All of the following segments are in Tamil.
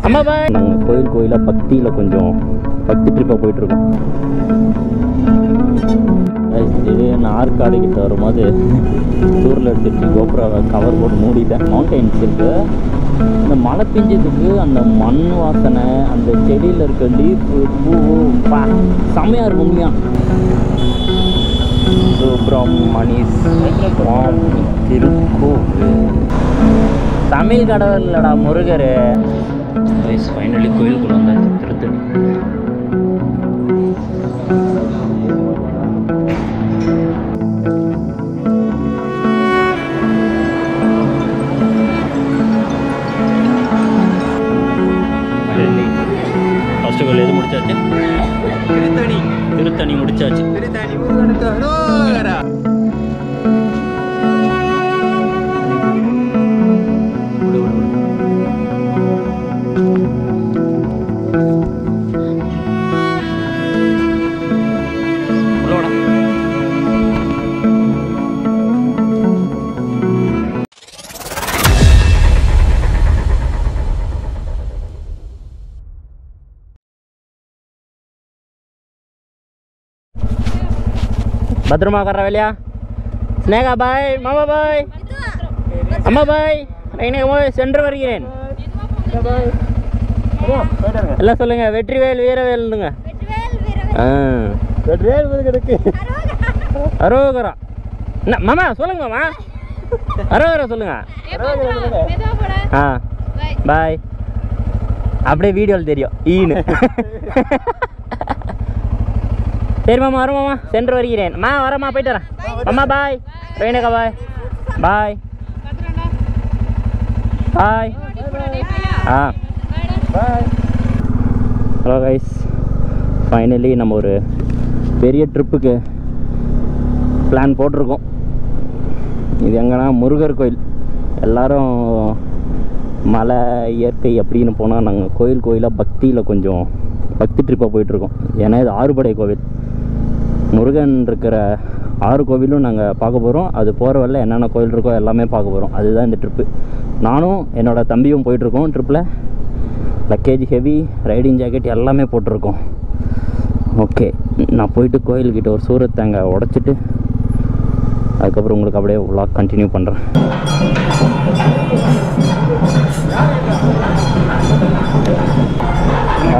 அம்மா பாய் நாங்கள் கோயில் கோயிலாக பக்தியில் கொஞ்சம் பக்தி ட்ரிப்பாக போயிட்டுருக்கோம் திடீர்னு ஆற்காடு கிட்ட வரும்போது டூரில் எடுத்துட்டு கோபுராவை கவர் போட்டு மூடிட்டேன் மவுண்டைன்ஸ் இருக்கு இந்த மழை பெஞ்சதுக்கு அந்த மண் வாசனை அந்த செடியில் இருக்க லீஃபு பூ பா செம்மையாக இருக்கும் உண்மையா சுப்பிரமணி சுவாமி திருக்கோவில் தமிழ் கடவுள் இல்லடா முருகர் ஃபைனலி கோயிலுக்குள்ள வந்தாச்சு திருத்தணி ஃபர்ஸ்ட் கோயில் எது முடிச்சாச்சு திருத்தணி திருத்தணி முடிச்சாச்சு திருத்தணி முருகனுக்கு அரோகரா உள்ள வாடா. பத்திரமா உட்கார வேலையா ஸ்னேகா பாய் மாமா பாய் அம்மா பாய் நான் சென்று வருகிறேன் எல்லாம் சொல்லுங்க வெற்றிவேல் வீரவேல்னுங்க ஆ வெற்றிவேல் முருகனுக்கு அரோகரா என்ன மாமா சொல்லுங்க மாமா அரோகரா சொல்லுங்க ஆ பாய் அப்படியே வீடியோவில் தெரியும் ஈனு சரி மாமா வரும் மாமா சென்று வருகிறேன் மா வரமா போயிட்டு வரேன் அம்மா bye Renuka bye bye bye ஆ ஹலோ கைஸ் ஃபைனலி நம்ம ஒரு பெரிய ட்ரிப்புக்கு பிளான் போட்டிருக்கோம் இது எங்கன்னா முருகர் கோயில் எல்லாரும் மலை இயற்கை அப்படின்னு போனால் நாங்கள் கோயில் கோயிலாக பக்தியில் கொஞ்சம் பக்தி ட்ரிப்பாக போயிட்டுருக்கோம் ஏன்னா இது ஆறுபடை கோவில் முருகன் இருக்கிற ஆறு கோவிலும் நாங்கள் பார்க்க போகிறோம் அது போகிற வழியில் என்னென்ன கோயில் இருக்கோ எல்லாமே பார்க்க போகிறோம் அதுதான் இந்த ட்ரிப்பு நானும் என்னோடய தம்பியும் போயிட்டுருக்கோம் ட்ரிப்பில் லக்கேஜ் ஹெவி ரைடிங் ஜாக்கெட் எல்லாமே போட்டிருக்கோம் ஓகே நான் போயிட்டு கோயில்கிட்ட ஒரு சூரத் தேங்காய் உடச்சிட்டு அதுக்கப்புறம் உங்களுக்கு அப்படியே vlog கண்டினியூ பண்ணுறேன் ஆ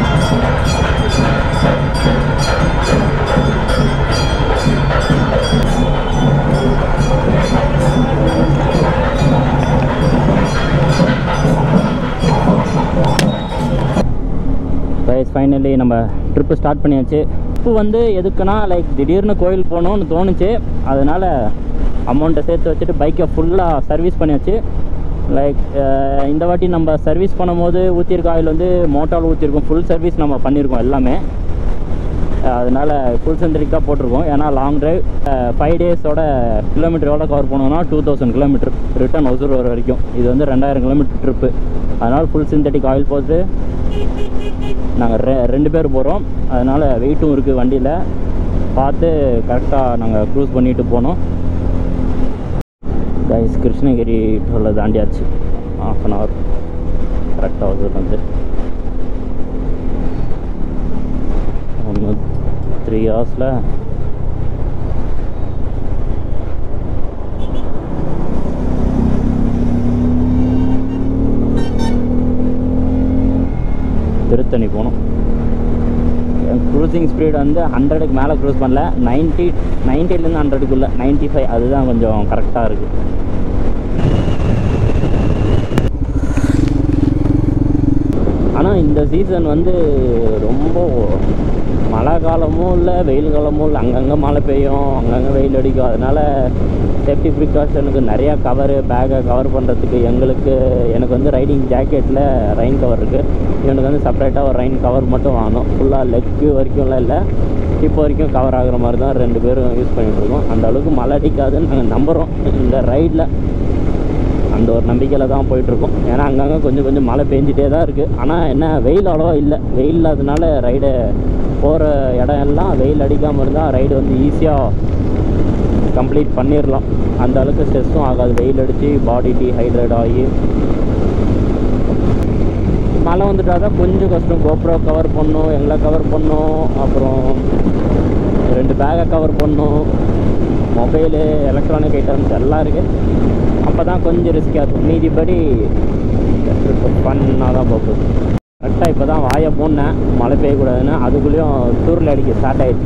கைஸ் ஃபைனலி நம்ம ட்ரிப்பு ஸ்டார்ட் பண்ணியாச்சு ட்ரிப்பு வந்து எதுக்குன்னா லைக் திடீர்னு கோயில் போகணும்னு தோணுச்சு அதனால் அமௌண்ட்டை சேர்த்து வச்சுட்டு பைக்கை ஃபுல்லாக சர்வீஸ் பண்ணியாச்சு லைக் இந்த வாட்டி நம்ம சர்வீஸ் பண்ணும்போது ஊற்றிருக்க ஆயில் வந்து மோட்டார் ஊற்றிருக்கோம் ஃபுல் சர்வீஸ் நம்ம பண்ணியிருக்கோம் எல்லாமே அதனால் ஃபுல் சென்ட்ரிக்காக போட்டிருக்கோம் ஏன்னா லாங் டிரைவ் ஃபைவ் டேஸோட கிலோமீட்டர் எவ்வளோ கவர் பண்ணுவோம்னா two thousand kilometre return Hosur வர வரைக்கும் இது வந்து ரெண்டாயிரம் கிலோமீட்டர் ட்ரிப்பு அதனால் ஃபுல் சிந்தட்டிக் ஆயில் போட்டு நாங்கள் ரெ ரெண்டு பேர் போகிறோம் அதனால் வெயிட்டும் இருக்குது வண்டியில் பார்த்து கரெக்டாக நாங்கள் க்ரூஸ் பண்ணிட்டு போனோம் கைஸ் கிருஷ்ணகிரி டோலில் தாண்டியாச்சு ஆஃப் அன் ஹவர் கரெக்டாக ஒசூர் வந்து ஒன்று த்ரீ ஹவர்ஸில் திருத்தணி போகணும் க்ரூசிங் ஸ்பீட் வந்து ஹண்ட்ரடுக்கு மேலே க்ரூஸ் பண்ணல நைன்ட்டி நைன்ட்டிலேருந்து ஹண்ட்ரடுக்குள்ளே நைன்ட்டி ஃபைவ் அதுதான் கொஞ்சம் கரெக்டாக இருக்குது ஆனால் இந்த சீசன் வந்து ரொம்ப மழை காலமும் இல்லை வெயில் காலமும் இல்லை அங்கங்கே மழை பெய்யும் அங்கங்கே வெயில் அடிக்கும் அதனால் சேஃப்டி ப்ரிகாஷனுக்கு நிறையா கவரு பேக்கை கவர் பண்ணுறதுக்கு எங்களுக்கு எனக்கு வந்து ரைடிங் ஜாக்கெட்டில் ரெயின் கவர் இருக்குது எனக்கு வந்து செப்பரேட்டாக ஒரு ரெயின் கவர் மட்டும் வாங்கணும் ஃபுல்லாக லெக்கு வரைக்கும்லாம் இல்லை இப்போ வரைக்கும் கவர் ஆகுற மாதிரி தான் ரெண்டு பேரும் யூஸ் பண்ணிகிட்டு இருக்கோம் அந்த அளவுக்கு மழை அடிக்காதுன்னு நாங்கள் நம்புகிறோம் இந்த ரைடில் அந்த ஒரு நம்பிக்கையில் தான் போயிட்டுருக்கோம் ஏன்னா அங்கங்கே கொஞ்சம் கொஞ்சம் மழை பெஞ்சிட்டே தான் இருக்குது ஆனால் என்ன வெயில் அவ்வளோவா இல்லை வெயில் இல்லாதனால ரைடு போகிற இடம் எல்லாம் வெயில் அடிக்காமல் இருந்தால் ரைடு வந்து ஈஸியாக கம்ப்ளீட் பண்ணிடலாம் அந்த அளவுக்கு ஸ்ட்ரெஸ்ஸும் ஆகாது வெயில் அடித்து பாடி டீஹைட்ரேட் ஆகி மழை வந்துட்டா தான் கொஞ்சம் கஷ்டம் கோப்ரோ கவர் பண்ணும் எங்களை கவர் பண்ணும் அப்புறம் ரெண்டு பேக்கை கவர் பண்ணும் மொபைலு எலக்ட்ரானிக் ஐட்டம்ஸ் எல்லாம் இருக்குது அப்போ தான் கொஞ்சம் ரிஸ்க்காக இருக்கும் மீதிப்படி பண்ணால் தான் போகுது கரெக்டாக இப்போ தான் வாயை மூடினேன் மழை பெய்யக்கூடாதுன்னு அதுக்குள்ளேயும் தூரில் அடிக்க ஸ்டார்ட் ஆயிடுச்சு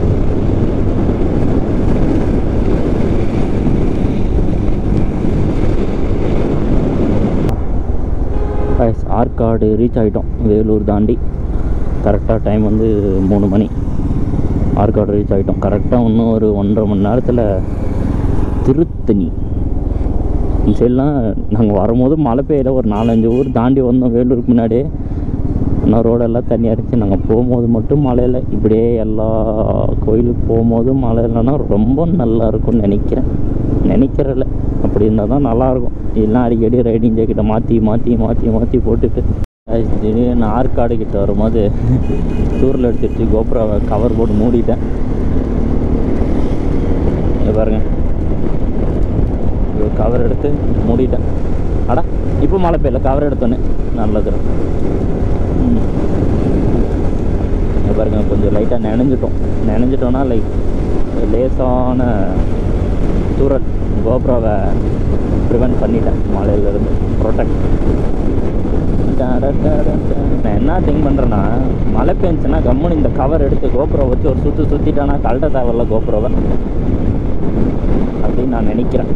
கைஸ் ஆற்காடு ரீச் ஆகிட்டோம் வேலூர் தாண்டி கரெக்டாக டைம் வந்து மூணு மணி ஆற்காடு ரீச் ஆகிட்டோம் கரெக்டாக இன்னும் ஒரு ஒன்றரை மணி நேரத்தில் திருத்தணி இந்த சைட்லாம் நாங்கள் வரும்போது மழை பெய்யல ஒரு நாலஞ்சு ஊர் தாண்டி வந்தோம் வேலூருக்கு முன்னாடியே ஆனால் ரோடெல்லாம் தண்ணி அடிச்சு நாங்கள் போகும்போது மட்டும் மழை இல்லை இப்படியே எல்லா கோயிலுக்கு போகும்போதும் மழை இல்லைன்னா ரொம்ப நல்லா இருக்கும்னு நினைக்கிறேன் நினைக்கிறல அப்படி இருந்தால் தான் நல்லாயிருக்கும் இல்லைன்னா அடிக்கடி ரைடிங் ஜாக்கெட்டை மாற்றி மாற்றி மாற்றி மாற்றி போட்டுட்டு அது திடீர்னு ஆற்காடு கிட்ட வரும்போது டூரில் எடுத்துட்டு கோபுராவை கவர் போட்டு மூடிட்டேன் இங்க பாருங்க கவர் எடுத்து மூடிட்டேன் அடா இப்போ மழை பெய்யல கவர் எடுத்தோன்னே நல்லது ம். இங்க பாருங்க கொஞ்சம் லைட்டாக நனைஞ்சிட்டோம் நனைஞ்சிட்டோன்னா லைக் லேசான தூரல் கோப்ராவை ப்ரிவென்ட் பண்ணிட்டேன் மழையிலேருந்து ப்ரொடெக்ட் நான் என்ன திங்க் பண்ணுறேன்னா மழை பெஞ்சுன்னா கம்முன்னு இந்த கவர் எடுத்து கோப்ரோ வச்சு ஒரு சுற்று சுற்றிட்டானா கழட்ட தேவையில்ல கோப்ரோவை அப்படின்னு நான் நினைக்கிறேன்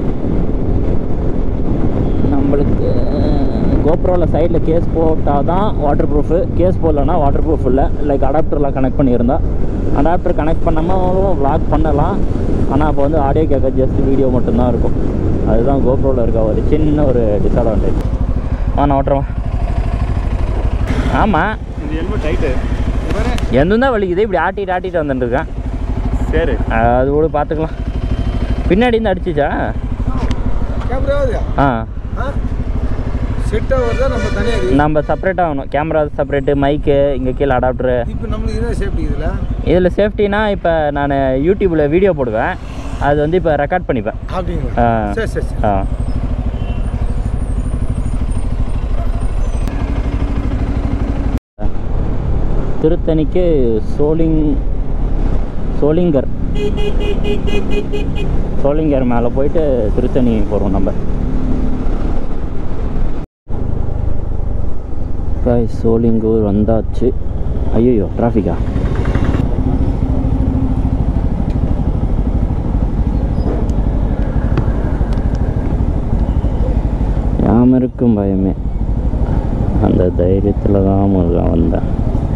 நம்மளுக்கு கோப்ரோவில் சைடில் கேஸ் போட்டால் தான் வாட்டர் ப்ரூஃபு கேஸ் போடலன்னா வாட்டர் ப்ரூஃப் இல்லை லைக் அடாப்டர்லாம் கனெக்ட் பண்ணியிருந்தா அடாப்டர் கனெக்ட் பண்ணாமல் vlog பண்ணலாம் ஆனால் அப்போ வந்து ஆடியோ கேட்க ஜஸ்ட் வீடியோ மட்டும்தான் இருக்கும் அதுதான் கோப்ரோவில் இருக்க ஒரு சின்ன ஒரு டிஸ்அட்வான்டேஜ் ஆ நான் ஓட்டுறேன் ஆமாம் இந்த ஹெல்மெட் டைட்டு எந்த தான் வலிக்குது இப்படி ஆட்டிட்டு ஆட்டிட்டு வந்துட்டு இருக்கேன் சரி அது கூட பார்த்துக்கலாம் பின்னாடி இருந்து அடிச்சிச்சா கேமரா வருதா ஆ ஆ செட்டாக வருதா நம்ம தனியாக நம்ம செப்பரேட்டாக ஆகணும் கேமரா செப்பரேட்டு மைக்கு இங்கே கீழே அடாப்டரு இப்போ நம்மளுக்கு என்ன சேஃப்டி இதில் இதில் சேஃப்டினா இப்போ நான் யூடியூப்பில் வீடியோ போடுவேன் அது வந்து இப்போ ரெக்கார்ட் பண்ணிப்பேன் அப்படிங்களா ஆ. சரி சரி சரி ஆ திருத்தணிக்கு சோலிங் சோளிங்கர் சோளிங்கர் மேலே போயிட்டு திருத்தணி போகிறோம் நம்ம காய் சோளிங்கூர் வந்தாச்சு ஐயோ டிராஃபிக்கா யாமருக்கும் பயமே அந்த தைரியத்தில் தான் முருகா வந்தேன்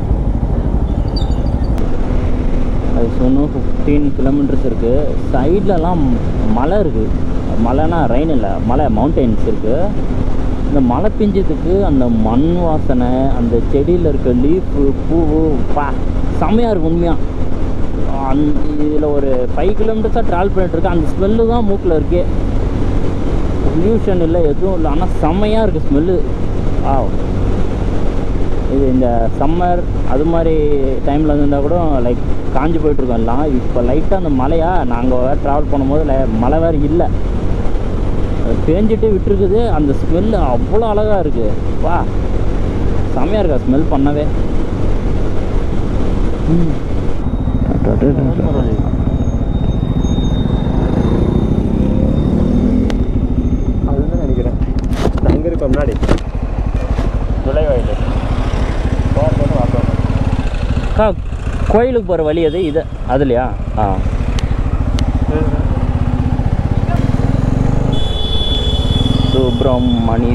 அது சொன்னும் ஃபிஃப்டீன் கிலோமீட்டர்ஸ் இருக்குது சைட்லலாம் மலை இருக்குது மலைனா ரெயின் இல்லை மலை மவுண்டெயின்ஸ் இருக்குது இந்த மழை பெஞ்சதுக்கு அந்த மண் வாசனை அந்த செடியில் இருக்க லீஃபு பூவு பா செமையாக இருக்கும் உண்மையாக அந்த இதில் ஒரு ஃபைவ் கிலோமீட்டர்ஸாக ட்ராவல் பண்ணிட்டுருக்கேன் அந்த ஸ்மெல்லு தான் மூக்கில் இருக்கே பொல்யூஷன் இல்லை எதுவும் இல்லை ஆனால் செம்மையாக இருக்குது ஸ்மெல்லு ஆ இது இந்த சம்மர் அது மாதிரி டைமில் இருந்தால் கூட லைக் காஞ்சி போயிட்டுருக்கோம் எல்லாம் இப்போ லைட்டாக அந்த மழையா நாங்கள் ட்ராவல் பண்ணும்போது ல- மழை வேறு இல்லை அது பேஞ்சிட்டு விட்டுருக்குது அந்த ஸ்மெல்லு அவ்வளோ அழகாக இருக்குது வா செம்மையாக இருக்கா ஸ்மெல் பண்ணவே ம். அதுதான் நினைக்கிறேன் அங்கே இருக்க முன்னாடி துளை வயல் அக்கா கோயிலுக்கு போகிற வழி அது இது அதுலையா ஆ சுப்பிரமணி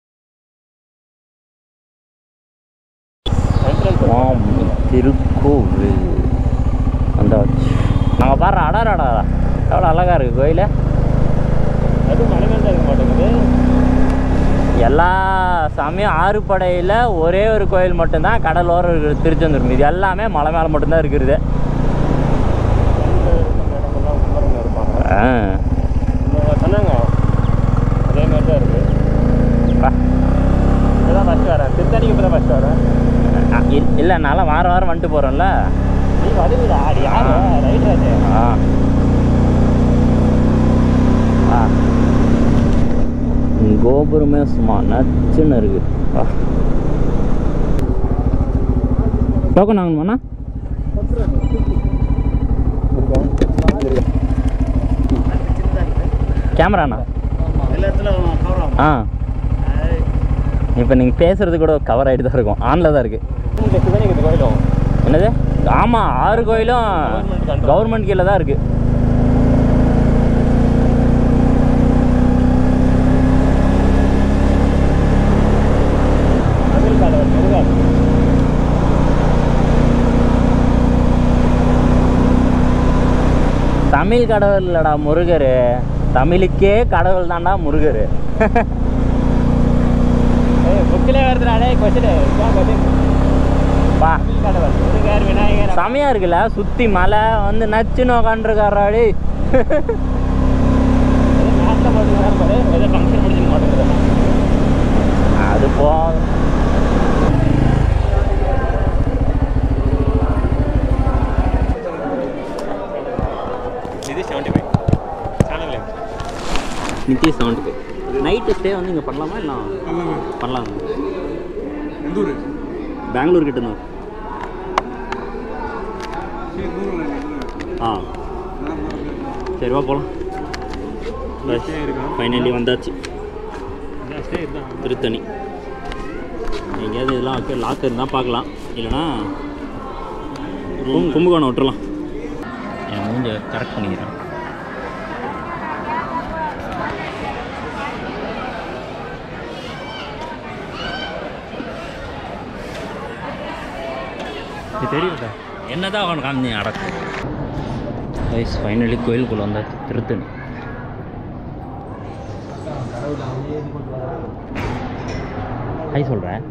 சுவாமி திருக்கோவில் வந்தாச்சு நாங்கள் பாடுற அடார் அடாரா எவ்வளோ அழகாக இருக்குது கோயில் அது மலை மேலே இருக்க மாட்டேங்குது எல்லா சாமியும் ஆறுபடையில் ஒரே ஒரு கோயில் மட்டும்தான் கடலோரம் இருக்குது திருச்செந்தூர் மீது எல்லாமே மலை மேலே மட்டும்தான் இருக்கிறது இடமெல்லாம் உள்ளவங்க இருப்பாங்க ஆ இவங்க சொன்னாங்க அதே மாதிரி தான் இருக்குது வா. இப்போதான் ஃபஸ்ட்டு வரேன் திருத்தணிக்கு இப்போ தான் ஃபஸ்ட்டு வரேன் அ, இல்- இல்லை நான்லாம் வாரம் வாரம் வந்துட்டு போகிறேன்ல நீ வருவீடா அது யார் ஆ. ரைட் ராஜே ஆ ஆ கோபுரமே சும்மா நச்சுன்னு இருக்கு ஆ டோக்கன் வாங்கணுமாண்ணா கேமராண்ணா ஆ இப்போ நீங்கள் பேசுறது கூட கவர் ஆகிட்டு தான் இருக்கும் ஆனில் தான் இருக்குது கோயிலும் என்னது ஆமாம் ஆறு கோயிலும் Government control. கவர்மெண்ட் கீழே தான் இருக்குது தமிழ் காலவர் முருகா தமிழ் கடவுள் இல்லடா முருகர் தமிழுக்கே கடவுள் தான்டா முருகர் ஏய் புக்கிலே வருதுடா கொஸ்டின் இதான் கொஸ்டின் பா தமிழ் கடவுள் முருகர் விநாயகர் செமையா இருக்குல்ல சுற்றி மலை வந்து நச்சுன்னு உக்காண்டிருக்காராடி நாட்டில் போட்டுக்கிறாரு பாரு ஏதோ ஃபங்க்ஷன் முடிச்சுக்க மாட்டேங்குது அது போ இது செவன்ட்டி ஃபைவ் சேனல் நேம் நித்திய செவன்ட்டி ஃபைவ் நைட்டு ஸ்டே வந்து இங்கே பண்ணலாமா இல்லை பண்ணலாம் எந்த ஊர் பெங்களூர் கிட்ட தான் சரி நூறு ஆ சரி வா போகலாம் ஸ்டே இருக்கும் ஃபைனலி வந்தாச்சு இதான் ஸ்டே இதுதான் திருத்தணி எங்கேயாவது இதெல்லாம் வைக்க லாக் இருந்தால் பார்க்கலாம் இல்லைனா கும் கும்பகோணம் விட்டுறலாம் என் மூஞ்ச கரெக்ட் பண்ணிக்கிறேன் இது தெரியுதா என்னதான் அவன் காமிச்சு நடக்கும் வயசு ஃபைனலி கோயிலுக்குள்ள வந்தா திருத்தணி ஹாய் சொல்கிறேன்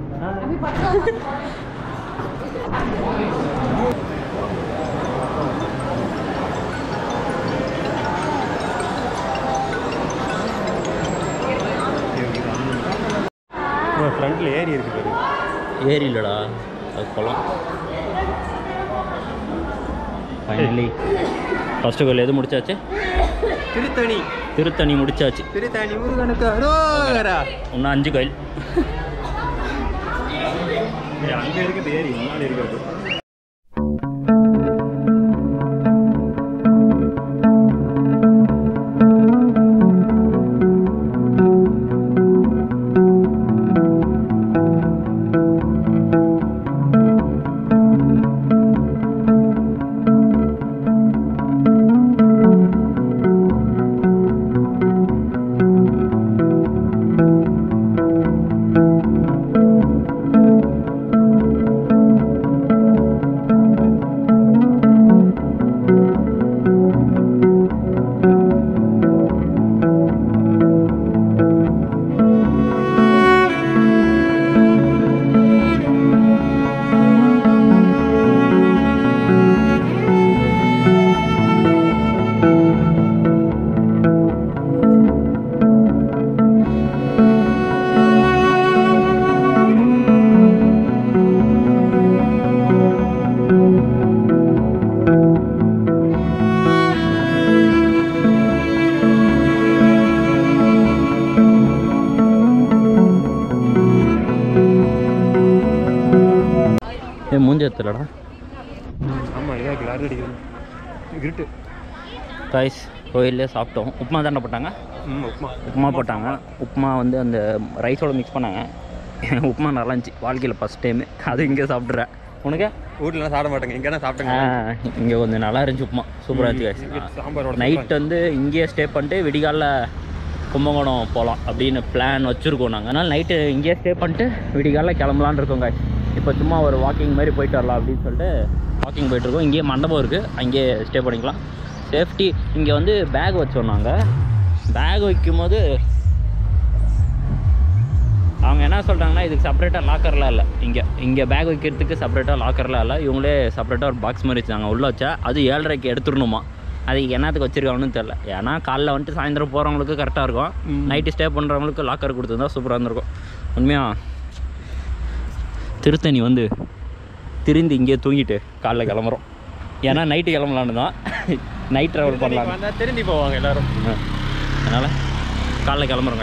ஃப்ரண்ட்டில் ஏரி இருக்கு பாரு ஏரி இல்லைடா அது குளம் ஃபைனலி ஃபஸ்ட்டு கோயில் எது முடிச்சாச்சு திருத்தணி திருத்தணி முடிச்சாச்சு திருத்தணி முருகனுக்கு அரோகரா இன்னும் அஞ்சு கோயில் அங்கே இருக்குது ஏரி முன்னாடி இருக்கிறது ஏ மூஞ்சி எத்தலடா ஆமாம் இதாக கிளாரி அடிக்குது இருட்டு காய்ஸ் கோயிலே சாப்பிட்டோம் உப்புமா தானே போட்டாங்க ம் உப்புமா உப்புமா போட்டாங்க உப்புமா வந்து அந்த ரைஸோட மிக்ஸ் பண்ணாங்க உப்புமா நல்லா இருந்துச்சு வாழ்க்கையில் ஃபஸ்ட் டைமு அது இங்கே சாப்பிட்றேன் உனக்கு வீட்டிலலாம் சாப்பிட மாட்டேங்க இங்கே தான் சாப்பிட்டேங்க இங்கே கொஞ்சம் நல்லா இருந்துச்சு உப்புமா சூப்பராக இருந்துச்சு guys. சாம்பாரோட நைட் வந்து இங்கேயே ஸ்டே பண்ணிட்டு விடிகாலில் கும்பகோணம் போகலாம் அப்படின்னு பிளான் வச்சுருக்கோம் நாங்கள் அதனால் நைட்டு இங்கேயே ஸ்டே பண்ணிட்டு விடிகாலில் கிளம்பலான்னு இருக்கோம் guys. இப்போ சும்மா ஒரு வாக்கிங் மாதிரி போயிட்டு வரலாம் அப்படின்னு சொல்லிட்டு வாக்கிங் போயிட்டுருக்கோம் இங்கேயே மண்டபம் இருக்குது அங்கேயே ஸ்டே பண்ணிக்கலாம் சேஃப்டி இங்கே வந்து பேக் வச்சோம் நாங்கள் பேக் வைக்கும்போது அவங்க என்ன சொல்கிறாங்கன்னா இதுக்கு செப்பரேட்டாக லாக்கர்லாம் இல்லை இங்கே இங்கே பேக் வைக்கிறதுக்கு செப்பரேட்டாக லாக்கர்லாம் இல்லை இவங்களே செப்பரேட்டாக ஒரு பாக்ஸ் மாதிரி வச்சாங்க உள்ளே வச்சா அது ஏழரைக்கு எடுத்துடணுமா அது என்னத்துக்கு வச்சிருக்காங்கன்னு தெரில ஏன்னா காலைல வந்துட்டு சாயந்தரம் போகிறவங்களுக்கு கரெக்டாக இருக்கும் நைட்டு ஸ்டே பண்ணுறவங்களுக்கு லாக்கர் கொடுத்துருந்தா சூப்பராக இருந்திருக்கும் உண்மையாக திருத்தணி வந்து திரிந்து இங்கேயே தூங்கிட்டு காலைல கிளம்புறோம் ஏன்னா நைட்டு கிளம்பலான்னு தான் நைட் ட்ராவல் பண்ணலாம் வந்தால் திரும்பி போவாங்க எல்லாரும் அதனால் காலைல கிளம்புறோங்க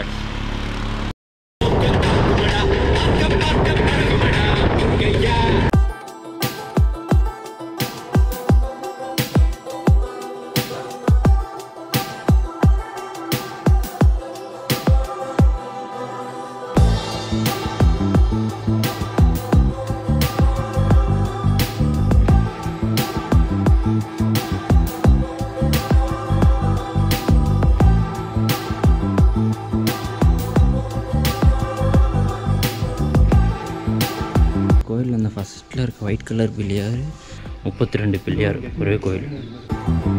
லெஃப்ட்டில் இருக்க ஒயிட் கலர் பிள்ளையார் முப்பத்தி ரெண்டு பிள்ளையார் ஒரே கோயில்